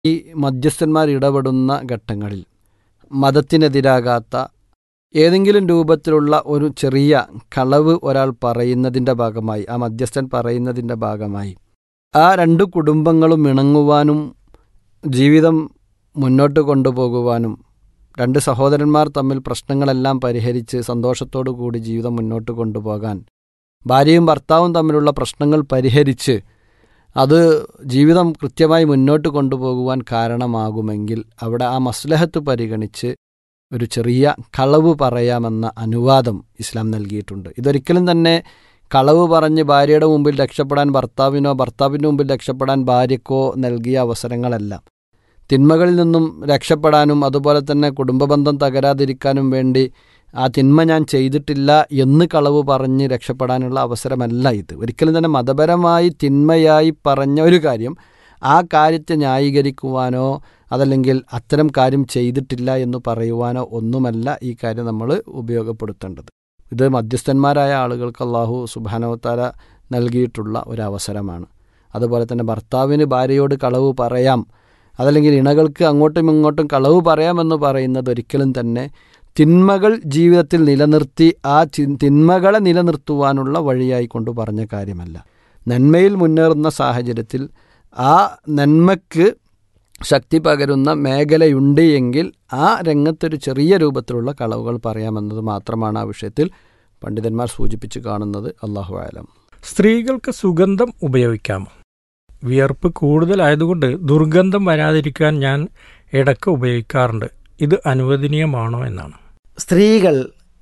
ഈ മധ്യസ്ഥന്മാർ ഇടപെടുന്ന ഘട്ടങ്ങളിൽ മതത്തിനെതിരാകാത്ത ഏതെങ്കിലും രൂപത്തിലുള്ള ഒരു ചെറിയ കളവ് ഒരാൾ പറയുന്നതിൻ്റെ ഭാഗമായി ആ മധ്യസ്ഥൻ പറയുന്നതിൻ്റെ ഭാഗമായി ആ രണ്ട് കുടുംബങ്ങളും ഇണങ്ങുവാനും ജീവിതം മുന്നോട്ട് കൊണ്ടുപോകുവാനും രണ്ട് സഹോദരന്മാർ തമ്മിൽ പ്രശ്നങ്ങളെല്ലാം പരിഹരിച്ച് സന്തോഷത്തോടു കൂടി ജീവിതം മുന്നോട്ട് കൊണ്ടുപോകാൻ ഭാര്യയും ഭർത്താവും തമ്മിലുള്ള പ്രശ്നങ്ങൾ പരിഹരിച്ച് അത് ജീവിതം കൃത്യമായി മുന്നോട്ട് കൊണ്ടുപോകുവാൻ കാരണമാകുമെങ്കിൽ അവിടെ ആ മസ്ലഹത്ത് പരിഗണിച്ച് ഒരു ചെറിയ കളവ് പറയാമെന്ന അനുവാദം ഇസ്ലാം നൽകിയിട്ടുണ്ട് ഇതൊരിക്കലും തന്നെ കളവ് പറഞ്ഞ് ഭാര്യയുടെ മുമ്പിൽ രക്ഷപ്പെടാൻ ഭർത്താവിനോ ഭർത്താവിൻ്റെ മുമ്പിൽ രക്ഷപ്പെടാൻ ഭാര്യക്കോ നൽകിയ അവസരങ്ങളല്ല തിന്മകളിൽ നിന്നും രക്ഷപ്പെടാനും അതുപോലെ തന്നെ കുടുംബബന്ധം തകരാതിരിക്കാനും വേണ്ടി ആ തിന്മ ഞാൻ ചെയ്തിട്ടില്ല എന്ന് കളവ് പറഞ്ഞ് രക്ഷപ്പെടാനുള്ള അവസരമല്ല ഇത് ഒരിക്കലും തന്നെ മതപരമായി തിന്മയായി പറഞ്ഞ ഒരു കാര്യം ആ കാര്യത്തെ ന്യായീകരിക്കുവാനോ അതല്ലെങ്കിൽ അത്തരം കാര്യം ചെയ്തിട്ടില്ല എന്ന് പറയുവാനോ ഒന്നുമല്ല ഈ കാര്യം നമ്മൾ ഉപയോഗപ്പെടുത്തേണ്ടത് ഇത് മധ്യസ്ഥന്മാരായ ആളുകൾക്ക് അള്ളാഹു സുബാനവത്താര നൽകിയിട്ടുള്ള ഒരു അവസരമാണ് അതുപോലെ തന്നെ ഭർത്താവിന് ഭാര്യയോട് കളവ് പറയാം അതല്ലെങ്കിൽ ഇണകൾക്ക് അങ്ങോട്ടും ഇങ്ങോട്ടും കളവ് പറയാമെന്ന് പറയുന്നത് ഒരിക്കലും തന്നെ തിന്മകൾ ജീവിതത്തിൽ നിലനിർത്തി ആ തിന്മകളെ നിലനിർത്തുവാനുള്ള വഴിയായി കൊണ്ട് പറഞ്ഞ കാര്യമല്ല നന്മയിൽ മുന്നേറുന്ന സാഹചര്യത്തിൽ ആ നന്മയ്ക്ക് ശക്തി പകരുന്ന മേഖലയുണ്ട് എങ്കിൽ ആ രംഗത്തൊരു ചെറിയ രൂപത്തിലുള്ള കളവുകൾ പറയാമെന്നത് മാത്രമാണ് ആ വിഷയത്തിൽ പണ്ഡിതന്മാർ സൂചിപ്പിച്ച് കാണുന്നത് അള്ളാഹു ആലം സ്ത്രീകൾക്ക് സുഗന്ധം ഉപയോഗിക്കാമോ വിയർപ്പ് കൂടുതലായതുകൊണ്ട് ദുർഗന്ധം വരാതിരിക്കാൻ ഞാൻ ഇടയ്ക്ക് ഉപയോഗിക്കാറുണ്ട് ഇത് അനുവദനീയമാണോ എന്നാണ് സ്ത്രീകൾ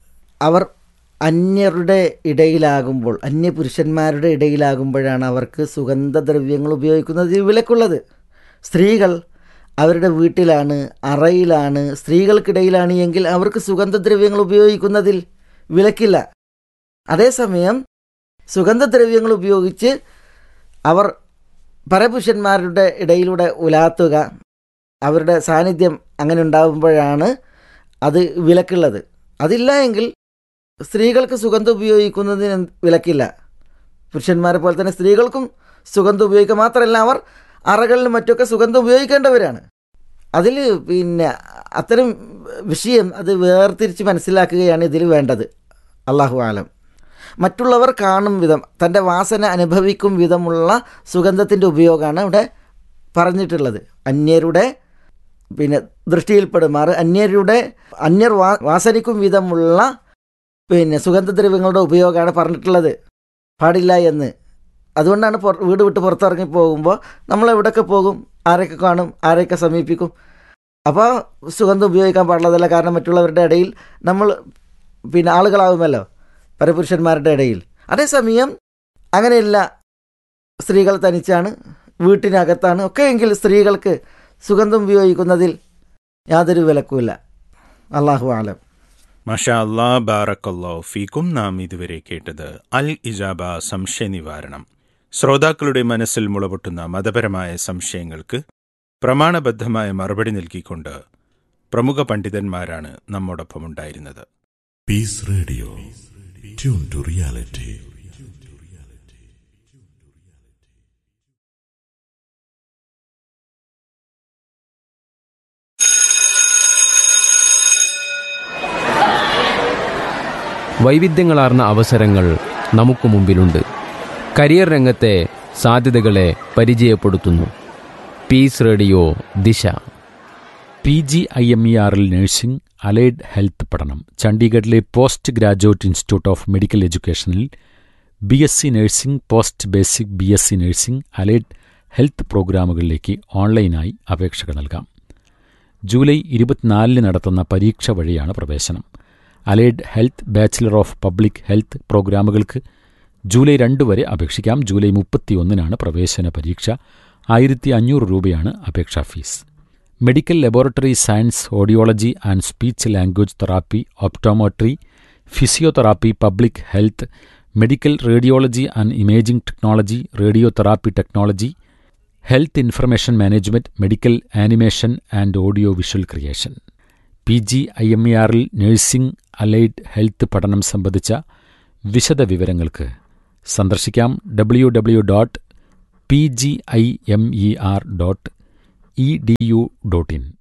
അവർ അന്യരുടെ ഇടയിലാകുമ്പോൾ അന്യ പുരുഷന്മാരുടെ ഇടയിലാകുമ്പോഴാണ് അവർക്ക് സുഗന്ധദ്രവ്യങ്ങൾ ഉപയോഗിക്കുന്നതിൽ വിലക്കുള്ളത് സ്ത്രീകൾ അവരുടെ വീട്ടിലാണ് അറയിലാണ് സ്ത്രീകൾക്കിടയിലാണ് എങ്കിൽ അവർക്ക് സുഗന്ധദ്രവ്യങ്ങൾ ഉപയോഗിക്കുന്നതിൽ വിലക്കില്ല അതേസമയം സുഗന്ധദ്രവ്യങ്ങൾ ഉപയോഗിച്ച് അവർ പരപുരുഷന്മാരുടെ ഇടയിലൂടെ ഉലാത്തുക അവരുടെ സാന്നിധ്യം അങ്ങനെ ഉണ്ടാകുമ്പോഴാണ് അത് വിലക്കുള്ളത് അതില്ല എങ്കിൽ സ്ത്രീകൾക്ക് സുഗന്ധം ഉപയോഗിക്കുന്നതിന് വിലക്കില്ല പുരുഷന്മാരെ പോലെ തന്നെ സ്ത്രീകൾക്കും സുഗന്ധം ഉപയോഗിക്കുക മാത്രമല്ല അവർ അറകളിലും മറ്റൊക്കെ സുഗന്ധം ഉപയോഗിക്കേണ്ടവരാണ് അതിൽ പിന്നെ അത്തരം വിഷയം അത് വേർതിരിച്ച് മനസ്സിലാക്കുകയാണ് ഇതിൽ വേണ്ടത് അള്ളാഹു ആലം മറ്റുള്ളവർ കാണും വിധം തൻ്റെ വാസന അനുഭവിക്കും വിധമുള്ള സുഗന്ധത്തിൻ്റെ ഉപയോഗമാണ് ഇവിടെ പറഞ്ഞിട്ടുള്ളത് അന്യരുടെ പിന്നെ ദൃഷ്ടിയിൽപ്പെടുമാറ് അന്യരുടെ അന്യർ വാ വാസനിക്കും വിധമുള്ള പിന്നെ സുഗന്ധദ്രവ്യങ്ങളുടെ ഉപയോഗമാണ് പറഞ്ഞിട്ടുള്ളത് പാടില്ല എന്ന് അതുകൊണ്ടാണ് വീട് വിട്ട് പുറത്തിറങ്ങി പോകുമ്പോൾ നമ്മൾ എവിടെയൊക്കെ പോകും ആരൊക്കെ കാണും ആരെയൊക്കെ സമീപിക്കും അപ്പോൾ സുഗന്ധം ഉപയോഗിക്കാൻ പാടുള്ളതല്ല കാരണം മറ്റുള്ളവരുടെ ഇടയിൽ നമ്മൾ പിന്നെ ആളുകളാവുമല്ലോ പരപുരുഷന്മാരുടെ ഇടയിൽ അതേസമയം അങ്ങനെയല്ല സ്ത്രീകൾ തനിച്ചാണ് വീട്ടിനകത്താണ് ഒക്കെ എങ്കിൽ സ്ത്രീകൾക്ക് സുഗന്ധം ഉപയോഗിക്കുന്നതിൽ യാതൊരു വിലക്കുമില്ല അള്ളാഹു ആലം മഷാ അല്ലാ ബാറക്കല്ലോ ഫീക്കും നാം ഇതുവരെ കേട്ടത് അൽ ഇജാബ സംശയ നിവാരണം ശ്രോതാക്കളുടെ മനസ്സിൽ മുളപൊട്ടുന്ന മതപരമായ സംശയങ്ങൾക്ക് പ്രമാണബദ്ധമായ മറുപടി നൽകിക്കൊണ്ട് പ്രമുഖ പണ്ഡിതന്മാരാണ് നമ്മോടൊപ്പം ഉണ്ടായിരുന്നത് peace radio tune to reality വൈവിധ്യങ്ങളാർന്ന അവസരങ്ങൾ നമുക്ക് മുമ്പിലുണ്ട് കരിയർ രംഗത്തെ സാധ്യതകളെ പരിചയപ്പെടുത്തുന്നു peace radio Disha P G I M E ആറിൽ നഴ്സിംഗ് അലൈഡ് ഹെൽത്ത് പഠനം ചണ്ഡീഗഡിലെ post graduate institute of medical എഡ്യൂക്കേഷനിൽ B S C nursing post basic B S C nursing allied health പ്രോഗ്രാമുകളിലേക്ക് ഓൺലൈനായി അപേക്ഷകൾ നൽകാം ജൂലൈ ഇരുപത്തിനാലിന് നടത്തുന്ന പരീക്ഷ വഴിയാണ് പ്രവേശനം allied health bachelor of public health പ്രോഗ്രാമുകൾക്ക് ജൂലൈ രണ്ട് വരെ അപേക്ഷിക്കാം ജൂലൈ മുപ്പത്തിയൊന്നിനാണ് പ്രവേശന പരീക്ഷ ആയിരത്തി അഞ്ഞൂറ് രൂപയാണ് അപേക്ഷാ fees medical laboratory science audiology and speech language therapy optometry physiotherapy public health medical radiology and imaging technology radio therapy technology health information management medical animation and audio visual creation P G I M E ആറിൽ nursing allied health പഠനം സംബന്ധിച്ച വിശദ വിവരങ്ങൾക്ക് സന്ദർശിക്കാം W W dot P G I M E R dot E D U dot in